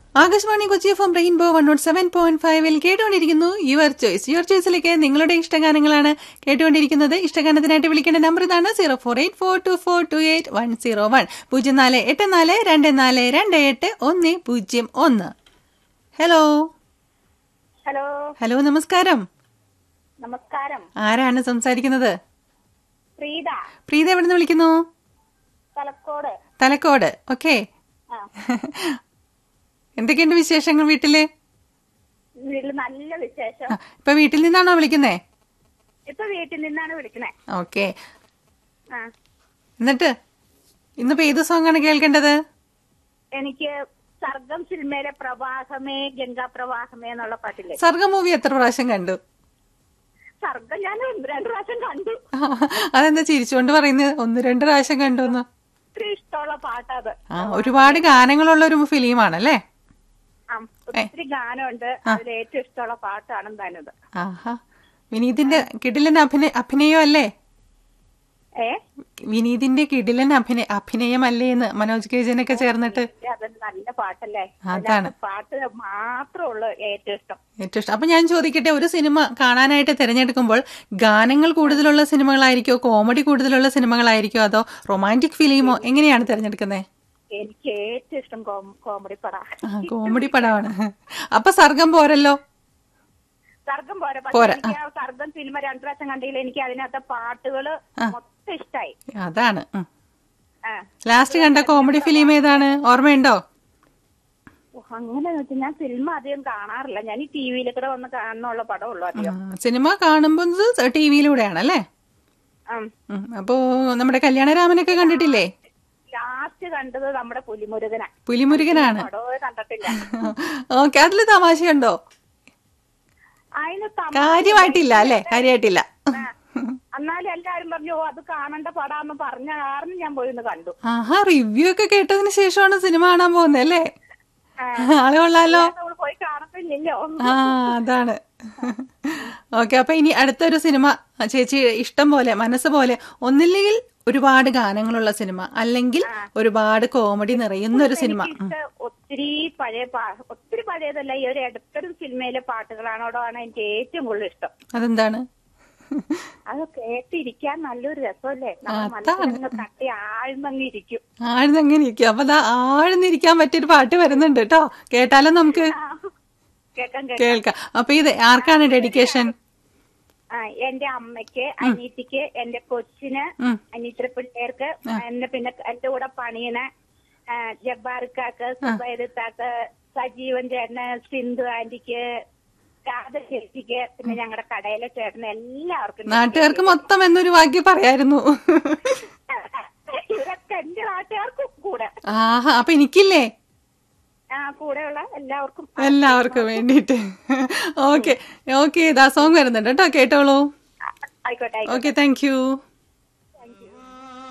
Akashvani Kochi F M rainbow one nought seven point ഫൈവിൽ കേട്ടുകൊണ്ടിരിക്കുന്നു your choice your ചോയ്സിലേക്ക് നിങ്ങളുടെ ഇഷ്ടഗാനങ്ങളാണ് കേട്ടുകൊണ്ടിരിക്കുന്നത് ഇഷ്ടഗാനത്തിനായിട്ട് വിളിക്കേണ്ട നമ്പർ ഇതാണ് zero four eight four two four two eight one zero one പൂജ്യം നാല് എട്ട് നാല് രണ്ട് നാല് രണ്ട് എട്ട് ഒന്ന് പൂജ്യം ഒന്ന് ഹലോ ഹലോ ഹലോ നമസ്കാരം നമസ്കാരം ആരാണ് സംസാരിക്കുന്നത് പ്രീത പ്രീത എവിടെ നിന്ന് വിളിക്കുന്നു തലക്കോട് തലക്കോട് ഓക്കെ ആ എന്തൊക്കെയുണ്ട് വിശേഷങ്ങൾ വീട്ടില് വീട്ടിൽ നല്ല വിശേഷം ആ, ഇപ്പൊ വീട്ടിൽ നിന്നാണോ വിളിക്കുന്നേ ഇപ്പൊ വീട്ടിൽ നിന്നാണ് വിളിക്കണേ ഓക്കെ ആ എന്നിട്ട് ഇന്നിപ്പോ ഏത് സോങ് ആണ് കേൾക്കേണ്ടത് എനിക്ക് സർഗം സിനിമയിലെ പ്രവാഹമേ ഗംഗാ പ്രവാഹമേ എന്നുള്ള പാട്ടില്ലേ സർഗ മൂവി എത്ര പ്രാവശ്യം കണ്ടു സർഗം ഞാൻ ഒന്ന് രണ്ട് പ്രാവശ്യം കണ്ടു അതെന്താ ചിരിച്ചുകൊണ്ട് പറയുന്നത് ഒന്ന് രണ്ട് പ്രാവശ്യം കണ്ടു എന്ന് ഒത്തിരി ഇഷ്ടമുള്ള പാട്ടത് ആ ഒരുപാട് ഗാനങ്ങളുള്ള ഒരു ഫിലിമാണല്ലേ ആ ഒത്തിരി ഗാനമുണ്ട് അതിൽ ഏറ്റവും ഇഷ്ടമുള്ള പാട്ടാണ് താനത് ആഹാ വിനീതിന്റെ കിടിലൻ അഭിനയ അഭിനയം അല്ലേ ഏ വിനീതിന്റെ കിടിലൻ അഭിനയ അഭിനയമല്ലേ എന്ന് മനോജ് കെ ജനൊക്കെ ചേർന്നിട്ട് അത് നല്ല പാട്ടല്ലേ അതാണ്. അതിനകത്ത് പാട്ട് മാത്രമേ ഉള്ളൂ ഏറ്റവും ഇഷ്ടം ഏറ്റവും ഇഷ്ടം അപ്പൊ ഞാൻ ചോദിക്കട്ടെ ഒരു സിനിമ കാണാനായിട്ട് തിരഞ്ഞെടുക്കുമ്പോൾ ഗാനങ്ങൾ കൂടുതലുള്ള സിനിമകളായിരിക്കോ കോമഡി കൂടുതലുള്ള സിനിമകളായിരിക്കോ അതോ റൊമാൻറ്റിക് ഫിലിമോ എങ്ങനെയാണ് തിരഞ്ഞെടുക്കുന്നത് എനിക്ക് ഏറ്റവും ഇഷ്ടം കോമഡി പട ആ കോമഡി പടമാണ് അപ്പൊ സർഗം പോരല്ലോ സർഗം പോരാ പക്ഷെ പോരാ, എനിക്ക് ആ സർഗം സിനിമ രണ്ടു പ്രാവശ്യം കണ്ടെങ്കിൽ എനിക്ക് അതിനകത്തെ പാട്ടുകള് മൊത്തം ഇഷ്ടായി അതാണ് ഉം. ആ ലാസ്റ്റ് കണ്ട കോമഡി ഫിലിം ഏതാണ് ഓർമ്മയുണ്ടോ ഓ, അങ്ങനെ വെച്ചാൽ ഞാൻ സിനിമ അധികം കാണാറില്ല ഞാൻ ഈ ടി വിയിൽ കൂടെ വന്ന് കാണുന്നുള്ള പടമുള്ളൂ ആ, അധികം സിനിമ കാണുമ്പോൾ ടി വിയിലൂടെയാണല്ലേ ഉം. ഉം. അപ്പോ നമ്മുടെ കല്യാണരാമനൊക്കെ കണ്ടിട്ടില്ലേ ലാസ്റ്റ് കണ്ടത് നമ്മുടെ പുലിമുരുകന പുലിമുരുകനാണ് പടവും കണ്ടിട്ടില്ല ഓക്കെ അതില് തമാശയുണ്ടോ അതിന് തമിഴ് കാര്യമായിട്ടില്ല അല്ലേ കാര്യമായിട്ടില്ല ആ. എന്നാലും എല്ലാരും പറഞ്ഞു ഓ അത് കാണേണ്ട പടാന്ന് പറഞ്ഞ കാരണം ഞാൻ പോയി ഒന്ന് കണ്ടു ആഹാ റിവ്യൂ ഒക്കെ കേട്ടതിന് ശേഷമാണ് സിനിമ കാണാൻ പോകുന്നത് അല്ലേ ആ. ആള് കൊള്ളാലോ നമ്മൾ പോയി കാണത്തില്ലല്ലോ ആ അതാണ് ഓക്കെ അപ്പൊ ഇനി അടുത്തൊരു സിനിമ ചേച്ചി ഇഷ്ടം പോലെ മനസ്സ് പോലെ ഒന്നില്ലെങ്കിൽ ഒരുപാട് ഗാനങ്ങളുള്ള സിനിമ അല്ലെങ്കിൽ ഒരുപാട് കോമഡി നിറയുന്ന ഒരു സിനിമ ഉം. എനിക്ക് ഒത്തിരി പഴയ പാ- ഒത്തിരി പഴയതല്ല ഈ ഒരു ഇടത്തരം സിനിമയിലെ പാട്ടുകളാണോടാണ് എനിക്ക് ഏറ്റവും കൂടുതൽ ഇഷ്ടം അതെന്താണ് അത് കേട്ടിരിക്കാൻ നല്ലൊരു രസമല്ലേ നമ്മൾ മനസ്സിലങ്ങ് തട്ടി ആഴ്ന്നങ്ങ് ഇരിക്കും ആഴ്ന്നെങ്ങനെ ഇരിക്കും അപ്പൊ ദാ ആഴ്ന്നിരിക്കാൻ പറ്റിയൊരു പാട്ട് വരുന്നുണ്ട് കേട്ടോ കേട്ടാലോ നമുക്ക് ആ, കേൾക്കാം കേൾക്കാം കേൾക്കാം അപ്പൊ ഇത് ആർക്കാണ് ഡെഡിക്കേഷൻ ആ എന്റെ അമ്മയ്ക്ക് അനീത്തിക്ക് എന്റെ കൊച്ചിന് ഉം. അനീത്തിയുടെ പിള്ളേർക്ക് എന്നെ പിന്നെ എന്റെ കൂടെ പണിയണ ആ, ജബ്ബാർക്കാക്ക് സുബൈദത്താക്ക് സജീവൻ ചേട്ടന് സിന്ധു ആന്റിക്ക് രാധ ചേച്ചിക്ക് പിന്നെ ഞങ്ങളുടെ കടയിലെ ചേട്ടന് എല്ലാവർക്കും നാട്ടുകാർക്ക് മൊത്തം എന്നൊരു വാക്യം പറയായിരുന്നു ഇവരൊക്കെ എന്റെ നാട്ടുകാർക്കും കൂടെ ആഹാ അപ്പൊ എനിക്കില്ലേ ആ കൂടെയുള്ള എല്ലാവർക്കും എല്ലാവർക്കും വേണ്ടിയിട്ട് ഓക്കെ ഓക്കെ ഇതാ സോങ് വരുന്നുണ്ട് കേട്ടോ കേട്ടോളൂ ആയിക്കോട്ടെ ആയിക്കോട്ടെ ഓക്കെ താങ്ക് യു